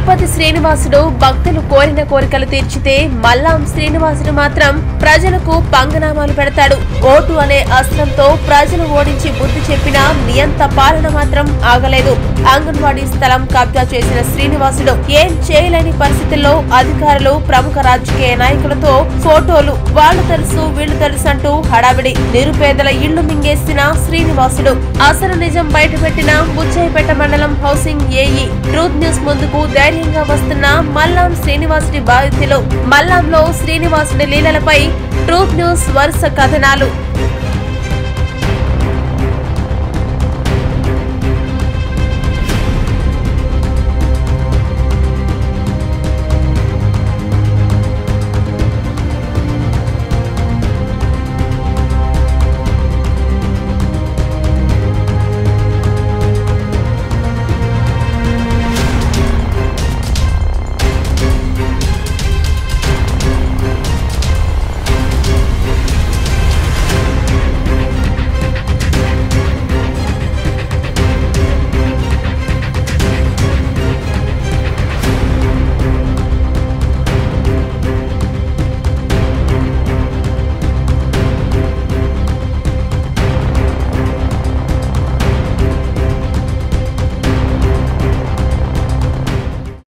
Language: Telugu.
తిరుపతి శ్రీనివాసుడు భక్తులు కోరిన కోరికలు తీర్చితే మల్లాం శ్రీనివాసుడు మాత్రం ప్రజలకు పంగనామాలు పెడతాడు ఓటు అనే అస్త్రంతో ప్రజలు ఓడించి బుద్ధి చెప్పిన నియంత పాలన మాత్రం ఆగలేదు అంగన్వాడీ స్థలం కబ్జా చేసిన శ్రీనివాసుడు ఏం చేయలేని పరిస్థితుల్లో అధికారులు ప్రముఖ రాజకీయ నాయకులతో ఫోటోలు వాళ్ళు తెలుసు వీళ్ళు తెలుసు అంటూ హడావిడి నిరుపేదల ఇళ్లు మింగేసిన శ్రీనివాసుడు అసలు నిజం బయటపెట్టిన బుచ్చయ్యపేట మండలం హౌసింగ్ ఏఈ ట్రూత్ న్యూస్ ముందుకు ధైర్యంగా వస్తున్న మల్లాం శ్రీనివాసుడి బాధితులు మల్లాంలో శ్రీనివాసుడి లీలలపై ట్రూత్ న్యూస్ వరుస కథనాలు